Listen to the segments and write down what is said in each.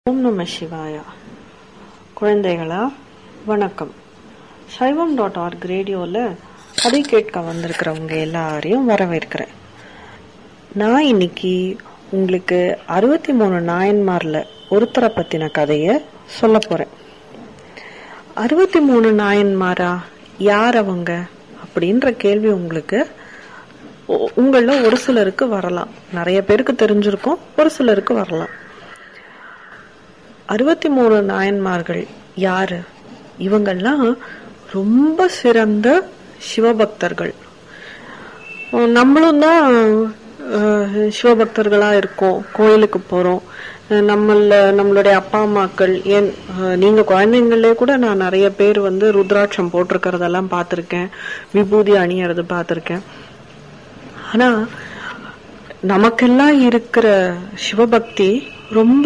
ஓம் நம சிவாயா குழந்தைகளா வணக்கம் சைவம் டாட் ஆர்க் ரேடியோவில் கதை கேட்க வந்திருக்கிறவங்க எல்லாரையும் வரவேற்கிறேன் நான் இன்னைக்கு உங்களுக்கு அறுபத்தி மூணு நாயன்மார்ல ஒருத்தரை பத்தின கதையை சொல்ல போறேன் அறுபத்தி மூணு நாயன்மாரா யார் அவங்க அப்படின்ற கேள்வி உங்களுக்கு உ- உங்கள ஒரு சிலருக்கு வரலாம் நிறைய பேருக்கு தெரிஞ்சிருக்கும் ஒரு சிலருக்கு வரலாம் அறுபத்தி மூணு நாயன்மார்கள் யாரு இவங்கெல்லாம் ரொம்ப சிறந்த சிவபக்தர்கள் அஹ் நம்மளும் தான் அஹ், சிவபக்தர்களா இருக்கோம் கோயிலுக்கு போறோம் அஹ் நம்மள நம்மளுடைய அப்பா அம்மாக்கள் ஏன் அஹ், நீங்க குழந்தைங்களே கூட நான் நிறைய பேர் வந்து ருத்ராட்சம் போட்டிருக்கிறதெல்லாம் பார்த்திருக்கேன் விபூதி அணியறது பார்த்திருக்கேன் ஆனா நமக்கெல்லாம் இருக்கிற சிவபக்தி ரொம்ப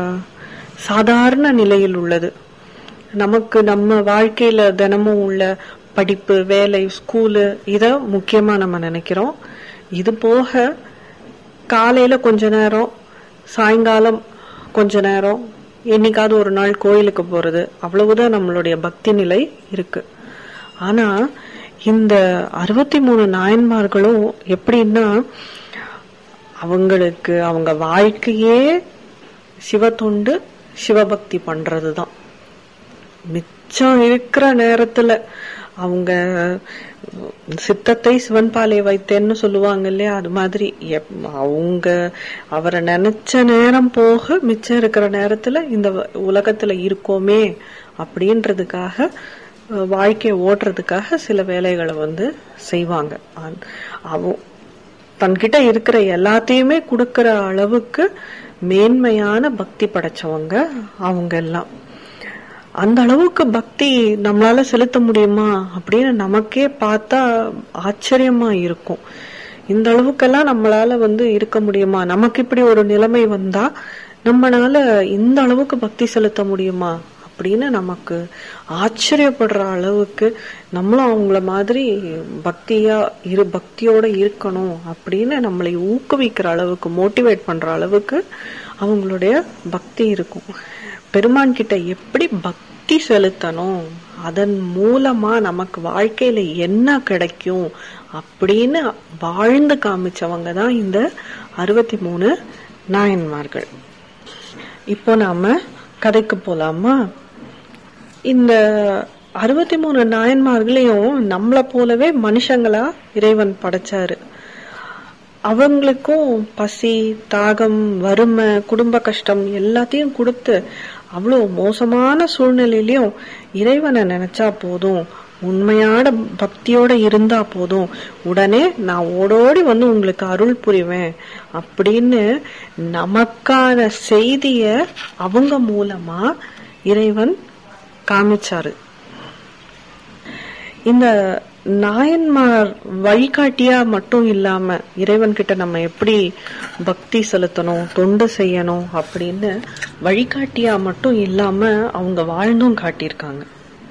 சாதாரண நிலையில் உள்ளது நமக்கு நம்ம வாழ்க்கையில தினமும் உள்ள படிப்பு வேலை ஸ்கூலு இத முக்கியமா நம்ம நினைக்கிறோம் இது போக காலையில கொஞ்ச நேரம் சாயங்காலம் கொஞ்ச நேரம் என்னைக்காவது ஒரு நாள் கோயிலுக்கு போறது அவ்வளவுதான் நம்மளுடைய பக்தி நிலை இருக்கு ஆனா இந்த அறுபத்தி மூணு நாயன்மார்களும் எப்படின்னா அவங்களுக்கு அவங்க வாழ்க்கையே சிவத்தொண்டு சிவபக்தி பண்றதுதான் மிச்சம் இருக்கிற நேரத்துல அவங்க சித்தத்தை சிவன்பாலை வைத்தேன்னு சொல்லுவாங்க இல்லையா அது மாதிரி எப்- அவங்க அவரை நினைச்ச நேரம் போக மிச்சம் இருக்கிற நேரத்துல இந்த வ- உலகத்துல இருக்கோமே அப்படின்றதுக்காக அஹ், வாழ்க்கையை ஓட்டுறதுக்காக சில வேலைகளை வந்து செய்வாங்க அந்- அவ தன்கிட்ட இருக்கிற எல்லாத்தையுமே கொடுக்கிற அளவுக்கு மேன்மையான பக்தி படைச்சவங்க அவங்க எல்லாம் அந்த அளவுக்கு பக்தி நம்மளால செலுத்த முடியுமா அப்படின்னு நமக்கே பார்த்தா ஆச்சரியமா இருக்கும் இந்த அளவுக்கெல்லாம் நம்மளால வந்து இருக்க முடியுமா நமக்கு இப்படி ஒரு நிலைமை வந்தா நம்மளால இந்த அளவுக்கு பக்தி செலுத்த முடியுமா அப்படின்னு நமக்கு ஆச்சரியப்படுற அளவுக்கு நம்மளும் அவங்கள மாதிரி பக்தியா இரு பக்தியோட இருக்கணும் அப்படின்னு நம்மளை ஊக்குவிக்கிற அளவுக்கு மோட்டிவேட் பண்ற அளவுக்கு அவங்களுடைய பக்தி இருக்கும் பெருமான் கிட்ட எப்படி பக்தி செலுத்தணும் அதன் மூலமா நமக்கு வாழ்க்கையில என்ன கிடைக்கும் அப்படின்னு வாழ்ந்து காமிச்சவங்க தான் இந்த அறுபத்தி மூணு நாயன்மார்கள் இப்போ நாம கதைக்கு போலாமா இந்த அறுபத்தி மூணு நாயன்மார்களையும் நம்மள போலவே மனுஷங்களா இறைவன் படைச்சாரு அவங்களுக்கும் பசி தாகம் வறுமை குடும்ப கஷ்டம் எல்லாத்தையும் கொடுத்து அவ்வளோ மோசமான சூழ்நிலையிலயும் இறைவனை நினைச்சா போதும் உண்மையான பக்தியோட இருந்தா போதும் உடனே நான் ஓடோடி வந்து உங்களுக்கு அருள் புரிவேன் அப்படின்னு நமக்கான செய்திய அவங்க மூலமா இறைவன் காமிச்சாரு இந்த நாயன்மார் வழிகாட்டியா மட்டும் இல்லாம இறைவன் கிட்ட நம்ம எப்படி பக்தி செலுத்தணும் தொண்டு செய்யணும் அப்படின்னு வழிகாட்டியா மட்டும் இல்லாம அவங்க வாழ்ந்தும் காட்டியிருக்காங்க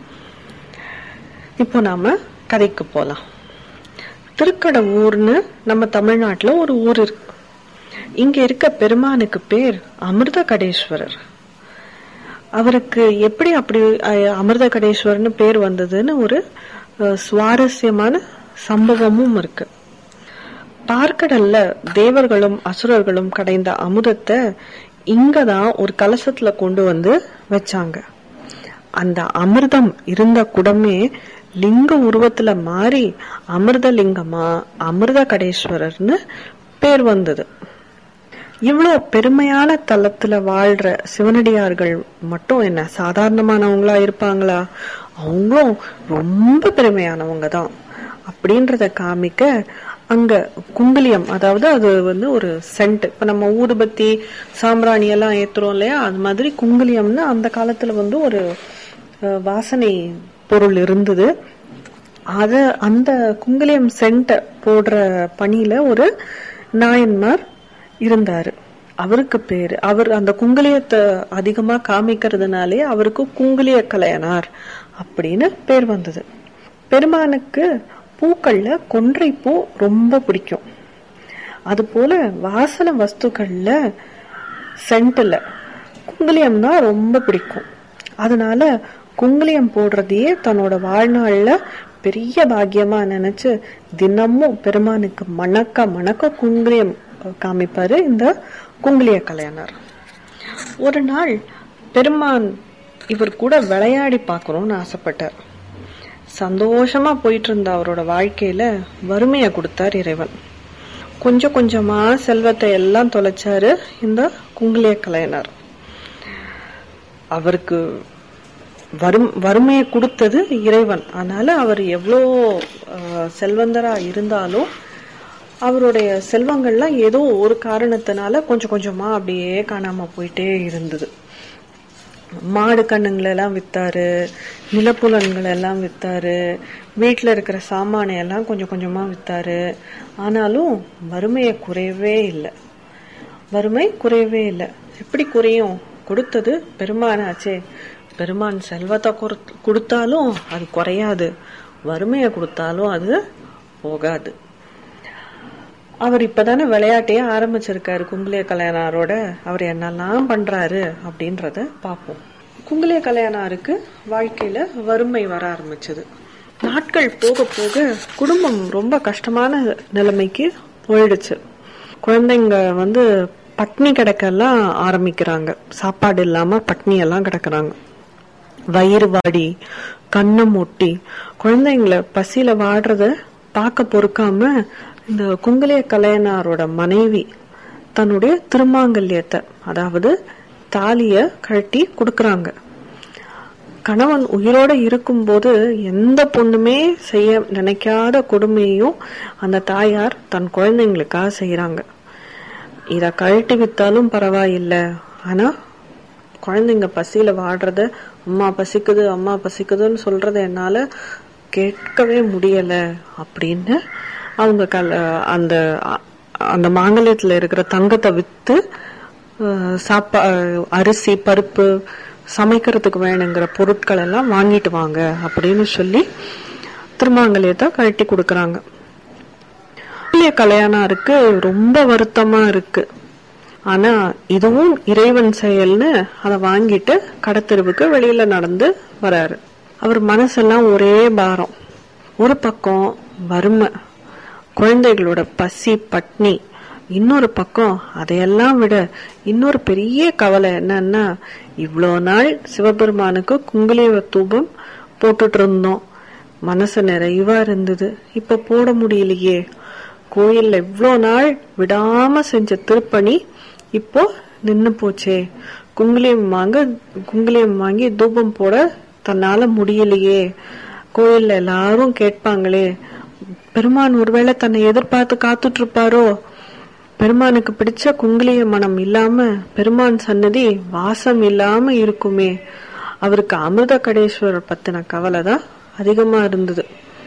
இப்போ நாம கதைக்கு போலாம் திருக்கடவூர்னு நம்ம தமிழ்நாட்டுல ஒரு ஊர் இருக்கு இங்க இருக்க பெருமானுக்கு பேர் அமிர்த கடேஸ்வரர் அவருக்கு எப்படி அப்படி அஹ், அமிர்த கடேஸ்வரர்னு பேர் வந்ததுன்னு ஒரு அஹ், சுவாரஸ்யமான சம்பவமும் இருக்கு பார்க்கடல்ல தேவர்களும் அசுரர்களும் கடைந்த அமுதத்தை இங்கதான் ஒரு கலசத்துல கொண்டு வந்து வச்சாங்க அந்த அமிர்தம் இருந்த குடமே லிங்க உருவத்துல மாறி அமிர்த லிங்கமா அமிர்த கடேஸ்வரர்னு பேர் வந்தது இவ்வளோ பெருமையான தலத்துல வாழ்ற சிவனடியார்கள் மட்டும் என்ன சாதாரணமானவங்களா இருப்பாங்களா அவங்களும் ரொம்ப பெருமையானவங்க தான் அப்படின்றத காமிக்க அங்க குங்குலியம் அதாவது அது வந்து ஒரு சென்ட் இப்ப நம்ம ஊதுபத்தி சாம்பிராணி எல்லாம் ஏத்துறோம் இல்லையா அது மாதிரி குங்குலியம்னு அந்த காலத்துல வந்து ஒரு அஹ், வாசனை பொருள் இருந்தது அத அந்த குங்குலியம் சென்ட் போடுற பணியில ஒரு நாயன்மார் இருந்தாரு அவருக்கு பேரு அவர் அந்த குங்குலியத்தை அதிகமா காமிக்கிறதுனாலே அவருக்கு குங்குலிய கலையனார் அப்படின்னு பேர் வந்தது பெருமானுக்கு பூக்கள்ல கொன்றை பூ ரொம்ப பிடிக்கும் அது போல வாசன வஸ்துக்கள்ல சென்ட்ல குங்குலியம் தான் ரொம்ப பிடிக்கும் அதனால குங்குலியம் போடுறதையே தன்னோட வாழ்நாள்ல பெரிய பாக்கியமா நினைச்சு தினமும் பெருமானுக்கு மணக்க மணக்க குங்குலியம் காமிப்பாரு இந்த குங்குலிய கல்யாணர் ஒரு நாள் பெருமான் இவர் கூட விளையாடி பார்க்கணும்னு ஆசைப்பட்டார் சந்தோஷமா போயிட்டு இருந்த அவரோட வாழ்க்கையில வறுமையை கொடுத்தார் இறைவன் கொஞ்சம் கொஞ்சமா செல்வத்தை எல்லாம் தொலைச்சாரு இந்த குங்குலிய கலைஞர் அவருக்கு வரும் வறுமையை கொடுத்தது இறைவன் அதனால அவர் எவ்வளோ அஹ், செல்வந்தரா இருந்தாலும் அவருடைய செல்வங்கள்லாம் ஏதோ ஒரு காரணத்தினால கொஞ்சம் கொஞ்சமா அப்படியே காணாம போயிட்டே இருந்தது மாடு கண்ணுங்களை எல்லாம் வித்தாரு நிலப்புலன்களை எல்லாம் வித்தாரு வீட்டுல இருக்கிற சாமானை எல்லாம் கொஞ்சம் கொஞ்சமா வித்தாரு ஆனாலும் வறுமையை குறையவே இல்லை வறுமை குறையவே இல்லை எப்படி குறையும் கொடுத்தது பெருமானாச்சே பெருமான் செல்வத்தை குறு- கொடுத்தாலும் அது குறையாது வறுமையை கொடுத்தாலும் அது போகாது அவர் இப்பதானே விளையாட்டையே ஆரம்பிச்சிருக்காரு குங்குலிய கல்யாணாரோட அவர் என்னெல்லாம் பண்றாரு அப்படின்றத பார்ப்போம் குங்குலிய கல்யாணாருக்கு வாழ்க்கையில வறுமை வர ஆரம்பிச்சது நாட்கள் போக போக குடும்பம் ரொம்ப கஷ்டமான நிலைமைக்கு போயிடுச்சு குழந்தைங்க வந்து பட்னி கிடக்கெல்லாம் ஆரம்பிக்கிறாங்க சாப்பாடு இல்லாம பட்னி எல்லாம் கிடக்குறாங்க வயிறு வாடி கண்ணை மூட்டி குழந்தைங்களை பசியில வாடுறத பார்க்க பொறுக்காம இந்த குங்குலிய கலையனாரோட மனைவி தன்னுடைய திருமாங்கல்யத்தை அதாவது தாலிய கழட்டி கொடுக்கறாங்க கணவன் உயிரோட இருக்கும்போது எந்த பொண்ணுமே செய்ய நினைக்காத கொடுமையையும் அந்த தாயார் தன் குழந்தைங்களுக்காக செய்யறாங்க இத கழட்டி வித்தாலும் பரவாயில்ல ஆனா குழந்தைங்க பசியில வாடுறத அம்மா பசிக்குது அம்மா பசிக்குதுன்னு சொல்றத என்னால கேட்கவே முடியல அப்படின்னு அவங்க கல் அந்த அ- அந்த மாங்கல்யத்துல இருக்கிற தங்கத்தை வித்து அஹ், சாப்பா அரிசி பருப்பு சமைக்கிறதுக்கு வேணுங்கிற பொருட்கள் எல்லாம் வாங்கிட்டு வாங்க அப்படின்னு சொல்லி திருமாங்கல்யத்தை கழட்டி கொடுக்கறாங்க இல்லையா கல்யாணாருக்கு ரொம்ப வருத்தமா இருக்கு ஆனா இதுவும் இறைவன் செயல்னு அதை வாங்கிட்டு கடத்தெருவுக்கு வெளியில நடந்து வராரு அவர் மனசெல்லாம் ஒரே பாரம் ஒரு பக்கம் வறுமை குழந்தைகளோட பசி பட்னி இன்னொரு பக்கம் அதையெல்லாம் விட இன்னொரு பெரிய கவலை என்னன்னா இவ்வளோ நாள் சிவபெருமானுக்கு குங்குலிய தூபம் போட்டுட்டு இருந்தோம் மனசு நிறைவா இருந்தது இப்ப போட முடியலையே கோயில்ல இவ்வளோ நாள் விடாம செஞ்ச திருப்பணி இப்போ நின்னு போச்சே குங்குலியம் வாங்க குங்குலியம் வாங்கி தூபம் போட தன்னால முடியலையே கோயில்ல எல்லாரும் கேட்பாங்களே பெருமான் ஒருவேளை தன்னை எதிர்பார்த்து காத்துட்டு இருப்பாரோ பெருமானுக்கு பிடிச்ச குங்குலிய மனம் இல்லாம பெருமான் சன்னதி வாசம் இல்லாம இருக்குமே அவருக்கு அமிர்த கடேஸ்வரர் பத்தின கவலை தான் அதிகமா இருந்தது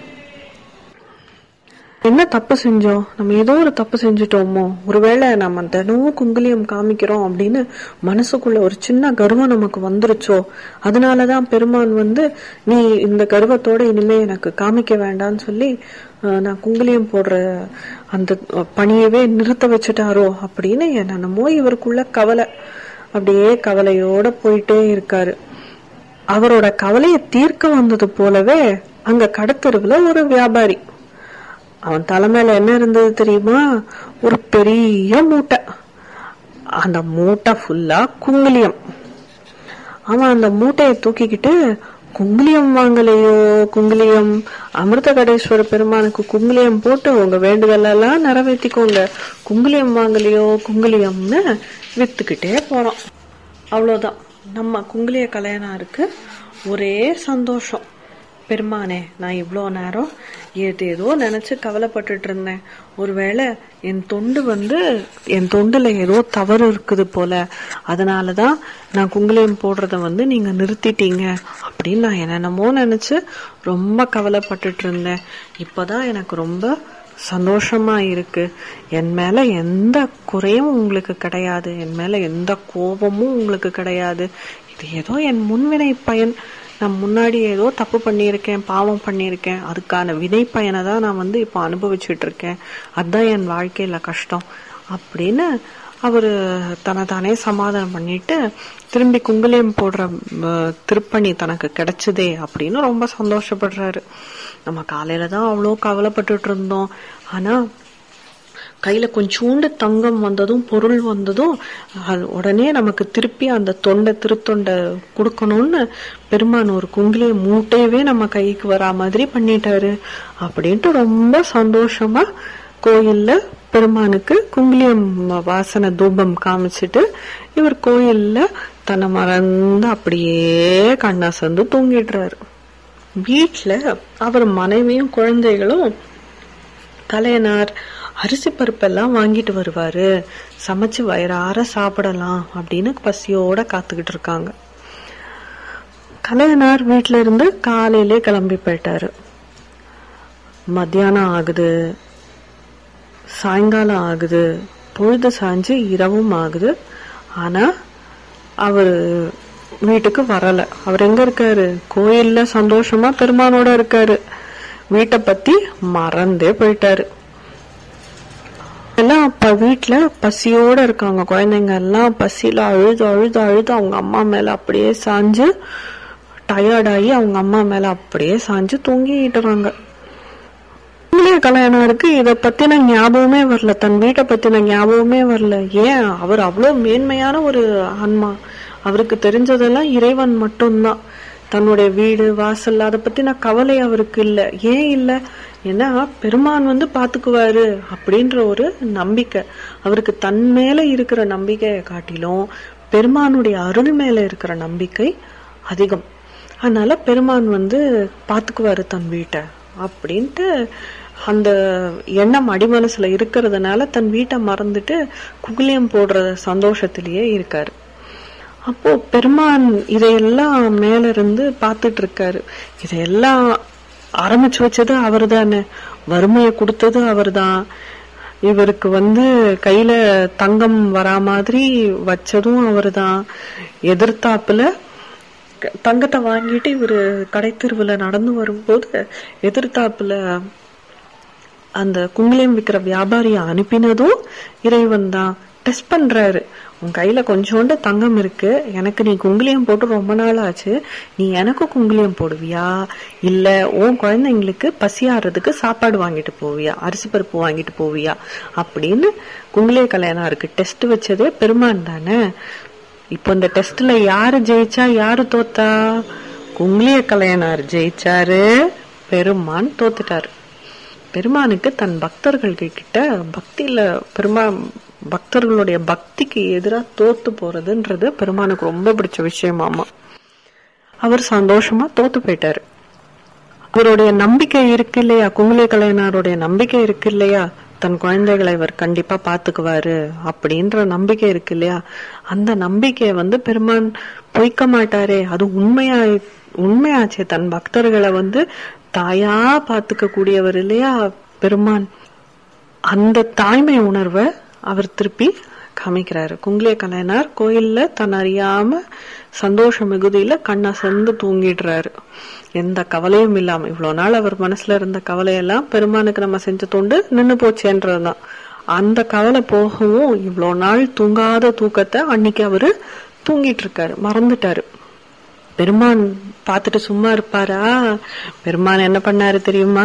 என்ன தப்பு செஞ்சோம் நம்ம ஏதோ ஒரு தப்பு செஞ்சுட்டோமோ ஒருவேளை நம்ம தினமும் குங்குலியம் காமிக்கிறோம் அப்படின்னு மனசுக்குள்ள ஒரு சின்ன கர்வம் நமக்கு வந்துருச்சோ அதனாலதான் பெருமான் வந்து நீ இந்த கர்வத்தோட இனிமே எனக்கு காமிக்க வேண்டாம்னு சொல்லி அஹ், நான் குங்குலியம் போடுற அந்த பணியவே நிறுத்த வச்சுட்டாரோ அப்படின்னு என்னென்னமோ இவருக்குள்ள கவலை அப்படியே கவலையோட போயிட்டே இருக்காரு அவரோட கவலையை தீர்க்க வந்தது போலவே அங்க கடத்தெருவுல ஒரு வியாபாரி அவன் தலைமையில என்ன இருந்தது தெரியுமா ஒரு பெரிய மூட்டை அந்த மூட்டை ஃபுல்லா குங்குலியம் அவன் அந்த மூட்டையை தூக்கிக்கிட்டு குங்குலியம் வாங்கலையோ குங்குலியம் அமிர்த கடேஸ்வர பெருமானுக்கு குங்குலியம் போட்டு உங்க வேண்டுதல் எல்லாம் நிறைவேற்றிக்கோங்க குங்குலியம் வாங்கலையோ குங்குலியம்னு வித்துக்கிட்டே போறான் அவ்வளவுதான் நம்ம குங்குலிய கல்யாணாருக்கு ஒரே சந்தோஷம் பெருமானே நான் இவ்வளோ நேரம் ஏதேதோ நினைச்சு கவலைப்பட்டுட்டு இருந்தேன் ஒருவேளை என் தொண்டு வந்து என் தொண்டுல ஏதோ தவறு இருக்குது போல அதனாலதான் நான் குங்குலியம் போடுறத வந்து நீங்க நிறுத்திட்டீங்க அப்படின்னு நான் என்னென்னமோ நினைச்சு ரொம்ப கவலைப்பட்டுட்டு இருந்தேன் இப்பதான் எனக்கு ரொம்ப சந்தோஷமா இருக்கு என் மேல எந்த குறையும் உங்களுக்கு கிடையாது என் மேல எந்த கோபமும் உங்களுக்கு கிடையாது இது ஏதோ என் முன்வினை பயன் நான் முன்னாடி ஏதோ தப்பு பண்ணியிருக்கேன் பாவம் பண்ணியிருக்கேன் அதுக்கான வினை பயனை தான் நான் வந்து இப்போ அனுபவிச்சுட்டு இருக்கேன் அதுதான் என் வாழ்க்கையில கஷ்டம் அப்படின்னு அவரு தன்னை தானே சமாதானம் பண்ணிட்டு திரும்பி குங்குலியம் போடுற அஹ், திருப்பணி தனக்கு கிடைச்சதே அப்படின்னு ரொம்ப சந்தோஷப்படுறாரு நம்ம காலையில தான் அவ்வளோ கவலைப்பட்டுட்டு இருந்தோம் ஆனா கையில கொஞ்சோண்டு தங்கம் வந்ததும் பொருள் வந்ததும் அது உடனே நமக்கு திருப்பி அந்த தொண்டை திருத்தொண்டை கொடுக்கணும்னு பெருமான் ஒரு குங்கிலிய மூட்டையவே நம்ம கைக்கு வரா மாதிரி பண்ணிட்டாரு அப்படின்ட்டு ரொம்ப சந்தோஷமா கோயில்ல பெருமானுக்கு குங்கிலியம் வாசனை தூபம் காமிச்சிட்டு இவர் கோயில்ல தன்னை மறந்து அப்படியே கண்ணாசந்து தூங்கிடுறாரு வீட்டுல அவர் மனைவியும் குழந்தைகளும் கலையனார் அரிசி பருப்பெல்லாம் வாங்கிட்டு வருவாரு சமைச்சு வயிறார சாப்பிடலாம் அப்படின்னு பசியோட காத்துக்கிட்டு இருக்காங்க கலையனார் வீட்ல இருந்து காலையிலே கிளம்பி போயிட்டாரு மத்தியானம் ஆகுது சாயங்காலம் ஆகுது பொழுது சாஞ்சு இரவும் ஆகுது ஆனா அவரு வீட்டுக்கு வரல அவர் எங்க இருக்காரு கோயில்ல சந்தோஷமா பெருமானோட இருக்காரு வீட்டை பத்தி மறந்தே போயிட்டாரு எல்லாம் அப்ப வீட்டுல பசியோட இருக்காங்க குழந்தைங்க எல்லாம் பசியில அழுது அழுது அழுது அவங்க அம்மா மேல அப்படியே சாஞ்சு டயர்டாகி அவங்க அம்மா மேல அப்படியே சாஞ்சு தூங்கிட்டுறாங்க இளைய கல்யாணருக்கு இத பத்தின ஞாபகமே வரல தன் வீட்டை பத்தின ஞாபகமே வரல ஏன் அவர் அவ்வளவு மேன்மையான ஒரு ஆன்மா அவருக்கு தெரிஞ்சதெல்லாம் இறைவன் மட்டும்தான் தன்னுடைய வீடு வாசல் அதை பத்தின கவலை அவருக்கு இல்ல ஏன் இல்ல ஏன்னா பெருமான் வந்து பாத்துக்குவாரு அப்படின்ற ஒரு நம்பிக்கை அவருக்கு தன் மேல இருக்கிற நம்பிக்கையை காட்டிலும் பெருமானுடைய அருள் மேல இருக்கிற நம்பிக்கை அதிகம் அதனால பெருமான் வந்து பாத்துக்குவாரு தன் வீட்டை அப்படின்ட்டு அந்த எண்ணம் அடிமனசுல இருக்கிறதுனால தன் வீட்டை மறந்துட்டு குகுலியம் போடுற சந்தோஷத்திலேயே இருக்காரு அப்போ பெருமான் இதையெல்லாம் மேல இருந்து பார்த்துட்டு இருக்காரு இதையெல்லாம் ஆரம்பிச்சு வச்சது அவர் தானே வறுமையை கொடுத்தது அவர்தான் இவருக்கு வந்து கையில தங்கம் வரா மாதிரி வச்சதும் அவர்தான் எதிர்த்தாப்புல க- தங்கத்தை வாங்கிட்டு இவரு கடைத்தெருவுல நடந்து வரும்போது எதிர்த்தாப்புல அந்த குங்குலியம் விக்கிற வியாபாரியை அனுப்பினதும் இறைவன் தான் டெஸ்ட் பண்றாரு உன் கையில கொஞ்சோண்டு தங்கம் இருக்கு எனக்கு நீ குங்குலியம் போட்டு ரொம்ப நாள் ஆச்சு நீ எனக்கு குங்குலியம் போடுவியா இல்ல உன் குழந்தைங்களுக்கு பசியாறதுக்கு சாப்பாடு வாங்கிட்டு போவியா அரிசி பருப்பு வாங்கிட்டு போவியா அப்படின்னு குங்குலிய கல்யாணம் டெஸ்ட் வச்சதே பெருமான் தானே இப்போ இந்த டெஸ்ட்ல யாரு ஜெயிச்சா யாரு தோத்தா குங்குலிய கல்யாணார் ஜெயிச்சாரு பெருமான் தோத்துட்டாரு பெருமானுக்கு தன் பக்தர்கள் கிட்ட பக்தியில பெருமா பக்தர்களுடைய பக்திக்கு எதிராக தோத்து போறதுன்றது பெருமானுக்கு ரொம்ப பிடிச்ச விஷயமாமா அவர் சந்தோஷமா தோத்து போயிட்டாரு அவருடைய நம்பிக்கை இருக்கு இல்லையா குங்குலிய கலைஞருடைய நம்பிக்கை இருக்கு இல்லையா தன் குழந்தைகளை இவர் கண்டிப்பா பாத்துக்குவாரு அப்படின்ற நம்பிக்கை இருக்கு இல்லையா அந்த நம்பிக்கையை வந்து பெருமான் பொய்க்க மாட்டாரே அது உண்மையா உண்மையாச்சே தன் பக்தர்களை வந்து தாயா பாத்துக்க கூடியவர் இல்லையா பெருமான் அந்த தாய்மை உணர்வை அவர் திருப்பி காமிக்கிறாரு குங்குலிய கலைஞர் கோயில்ல தன் அறியாம சந்தோஷ மிகுதியில கண்ணை செந்து தூங்கிடுறாரு எந்த கவலையும் இல்லாம இவ்வளவு நாள் அவர் மனசுல இருந்த கவலையெல்லாம் பெருமானுக்கு நம்ம செஞ்ச தொண்டு நின்னு போச்சேன்றதுதான் அந்த கவலை போகவும் இவ்வளவு நாள் தூங்காத தூக்கத்தை அன்னைக்கு அவரு தூங்கிட்டு இருக்காரு மறந்துட்டாரு பெருமான் பார்த்துட்டு சும்மா இருப்பாரா பெருமான் என்ன பண்ணாரு தெரியுமா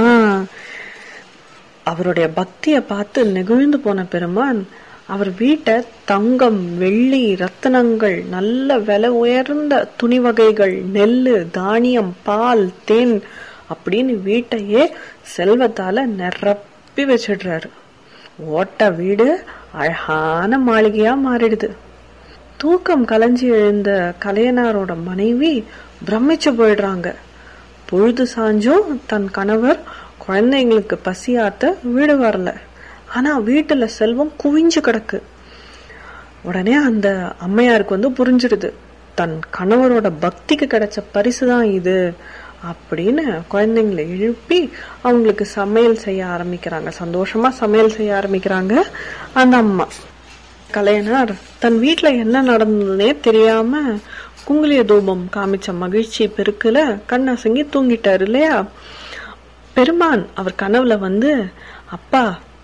அவருடைய பக்திய பார்த்து நெகிழ்ந்து போன பெருமான் அவர் வீட்டை தங்கம் வெள்ளி ரத்தினங்கள் நல்ல விலை உயர்ந்த துணி வகைகள் நெல்லு தானியம் பால் தேன் அப்படின்னு வீட்டையே செல்வத்தால நிரப்பி வச்சிடுறாரு ஓட்ட வீடு அழகான மாளிகையா மாறிடுது தூக்கம் கலைஞ்சி எழுந்த கலையனாரோட மனைவி பிரமிச்சு போயிடுறாங்க பொழுது சாஞ்சும் தன் கணவர் குழந்தைங்களுக்கு பசியாத்த வீடு வரல ஆனா வீட்டுல செல்வம் குவிஞ்சு கிடக்கு உடனே அந்த அம்மையாருக்கு வந்து புரிஞ்சிடுது தன் கணவரோட பக்திக்கு கிடைச்ச பரிசுதான் இது அப்படின்னு குழந்தைங்களை எழுப்பி அவங்களுக்கு சமையல் செய்ய ஆரம்பிக்கிறாங்க சந்தோஷமா சமையல் செய்ய ஆரம்பிக்கிறாங்க அந்த அம்மா கலையனார் தன் வீட்ல என்ன நடந்ததுன்னே தெரியாம குங்குலிய தூபம் காமிச்ச மகிழ்ச்சி பெருக்குல கண்ணாசங்கி தூங்கிட்டாரு இல்லையா பெருமான் அவர் கனவுல வந்து அப்பா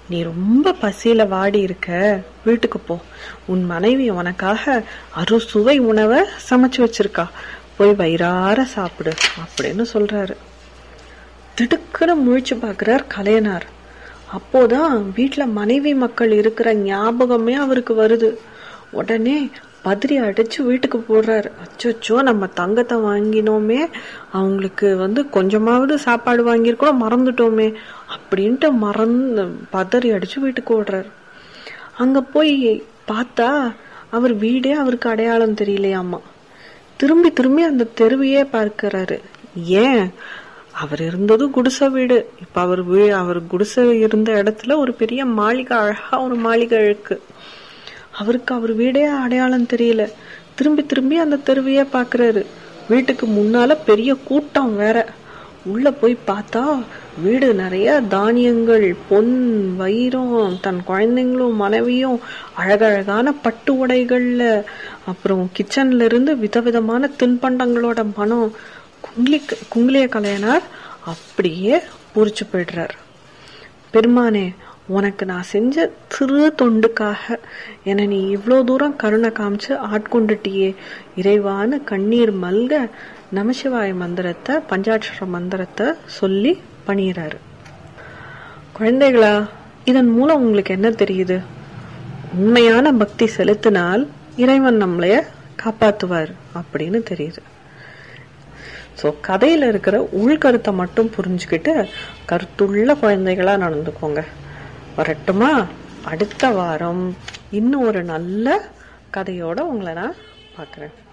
நீ ரொம்ப பசியில வாடி இருக்க வீட்டுக்கு போ உன் மனைவி உனக்காக அறுசுவை உணவை சமைச்சு வச்சிருக்கா போய் வயிறார சாப்பிடு அப்படின்னு சொல்றாரு திடுக்குன்னு முழிச்சு பார்க்கிறார் கலையனார் அப்போதான் வீட்டுல மனைவி மக்கள் இருக்கிற ஞாபகமே அவருக்கு வருது உடனே பதறி அடிச்சு வீட்டுக்கு போடுறாரு அச்சோ நம்ம தங்கத்தை வாங்கினோமே அவங்களுக்கு வந்து கொஞ்சமாவது சாப்பாடு வாங்கியிருக்கோம் மறந்துட்டோமே அப்படின்ட்டு மறந்து பதறி அடிச்சு வீட்டுக்கு ஓடுறாரு அங்க போய் பார்த்தா அவர் வீடே அவருக்கு அடையாளம் தெரியலையாமா திரும்பி திரும்பி அந்த தெருவையே பார்க்கிறாரு ஏன் அவர் இருந்தது குடிசை வீடு இப்ப அவர் வீ அவர் குடிசை இருந்த இடத்துல ஒரு பெரிய மாளிகை அழகா ஒரு மாளிகை இருக்கு அவருக்கு அவர் வீடே அடையாளம் தெரியல திரும்பி திரும்பி அந்த தெருவையே பாக்குறாரு வீட்டுக்கு முன்னால பெரிய கூட்டம் வேற உள்ள போய் பார்த்தா வீடு நிறைய தானியங்கள் பொன் வைரம் தன் குழந்தைங்களும் மனைவியும் அழகழகான பட்டு உடைகள்ல அப்புறம் கிச்சன்ல இருந்து விதவிதமான தின்பண்டங்களோட மனம் குங்கிலி குங்கிலிய கலையனார் அப்படியே பூரிச்சு போயிடுறார் பெருமானே உனக்கு நான் செஞ்ச சிறு தொண்டுக்காக என்னை நீ இவ்வளோ தூரம் கருணை காமிச்சு ஆட்கொண்டுட்டியே இறைவான கண்ணீர் மல்க நமசிவாய மந்திரத்தை பஞ்சாட்சர மந்திரத்தை சொல்லி பணியிறாரு குழந்தைகளா இதன் மூலம் உங்களுக்கு என்ன தெரியுது உண்மையான பக்தி செலுத்தினால் இறைவன் நம்மளைய காப்பாத்துவார் அப்படின்னு தெரியுது ஸோ கதையில இருக்கிற உள்கருத்தை மட்டும் புரிஞ்சுக்கிட்டு கருத்துள்ள குழந்தைகளா நடந்துக்கோங்க வரட்டுமா அடுத்த வாரம் இன்னும் ஒரு நல்ல கதையோட உங்களை நான் பார்க்குறேன்